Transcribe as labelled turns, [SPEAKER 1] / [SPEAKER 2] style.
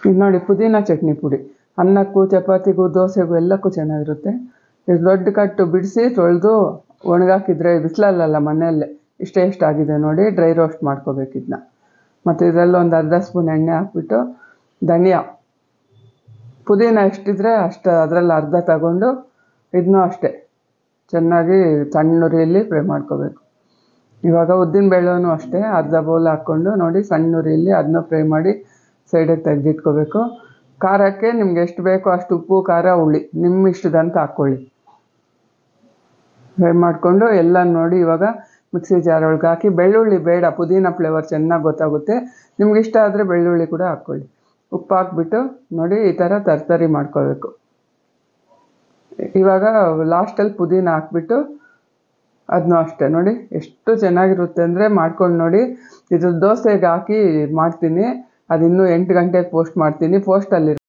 [SPEAKER 1] ಇದು ನೋಡಿ ಪುದೀನ ಚಟ್ನಿ ಪುಡಿ ಅನ್ನಕ್ಕೂ ಚಪಾತಿಗೂ ದೋಸೆಗೂ ಎಲ್ಲಕ್ಕೂ ಚೆನ್ನಾಗಿರುತ್ತೆ ಇದು ದೊಡ್ಡ ಕಟ್ಟು ಬಿಡಿಸಿ ತೊಳೆದು ಒಣಗಾಕಿದ್ರೆ ಬಿಸಿಲಲ್ಲ ಮನೆಯಲ್ಲೇ ಇಷ್ಟೇ ಎಷ್ಟಾಗಿದೆ ನೋಡಿ ಡ್ರೈ ರೋಸ್ಟ್ ಮಾಡ್ಕೋಬೇಕು ಇದನ್ನ ಮತ್ತು ಇದರಲ್ಲಿ ಒಂದು ಅರ್ಧ ಸ್ಪೂನ್ ಎಣ್ಣೆ ಹಾಕ್ಬಿಟ್ಟು ಧನಿಯಾ ಪುದೀನ ಎಷ್ಟಿದ್ರೆ ಅಷ್ಟು ಅದರಲ್ಲಿ ಅರ್ಧ ತಗೊಂಡು ಇದನ್ನೂ ಅಷ್ಟೇ ಚೆನ್ನಾಗಿ ಸಣ್ಣ ಉರಿಯಲ್ಲಿ ಫ್ರೈ ಮಾಡ್ಕೋಬೇಕು ಇವಾಗ ಉದ್ದಿನ ಬೇಳೆನೂ ಅಷ್ಟೇ ಅರ್ಧ ಬೌಲ್ ಹಾಕ್ಕೊಂಡು ನೋಡಿ ಸಣ್ಣ ಉರಿಯಲ್ಲಿ ಅದನ್ನ ಫ್ರೈ ಮಾಡಿ ಸೈಡಿಗೆ ತೆಗೆದಿಟ್ಕೋಬೇಕು ಖಾರಕ್ಕೆ ನಿಮ್ಗೆ ಎಷ್ಟು ಬೇಕೋ ಅಷ್ಟು ಉಪ್ಪು ಖಾರ ಹುಳಿ ನಿಮ್ಮ ಇಷ್ಟದಂತ ಹಾಕ್ಕೊಳ್ಳಿ ಫ್ರೈ ಮಾಡಿಕೊಂಡು ಎಲ್ಲ ನೋಡಿ ಇವಾಗ ಮಿಕ್ಸಿ ಜಾರ್ ಒಳಗೆ ಹಾಕಿ ಬೆಳ್ಳುಳ್ಳಿ ಬೇಡ ಪುದೀನ ಫ್ಲೇವರ್ ಚೆನ್ನಾಗಿ ಗೊತ್ತಾಗುತ್ತೆ ನಿಮ್ಗೆ ಇಷ್ಟ ಆದರೆ ಬೆಳ್ಳುಳ್ಳಿ ಕೂಡ ಹಾಕ್ಕೊಳ್ಳಿ ಉಪ್ಪು ಹಾಕ್ಬಿಟ್ಟು ನೋಡಿ ಈ ಥರ ತರ್ತರಿ ಮಾಡ್ಕೋಬೇಕು ಇವಾಗ ಲಾಸ್ಟಲ್ಲಿ ಪುದೀನ ಹಾಕ್ಬಿಟ್ಟು ಅದನ್ನೂ ಅಷ್ಟೇ ನೋಡಿ ಎಷ್ಟು ಚೆನ್ನಾಗಿರುತ್ತೆ ಅಂದರೆ ಮಾಡ್ಕೊಂಡು ನೋಡಿ ಇದು ದೋಸೆಗೆ ಹಾಕಿ ಮಾಡ್ತೀನಿ ಅದು ಇನ್ನೂ ಎಂಟು ಗಂಟೆಗೆ ಪೋಸ್ಟ್ ಮಾಡ್ತೀನಿ ಪೋಸ್ಟಲ್ಲಿ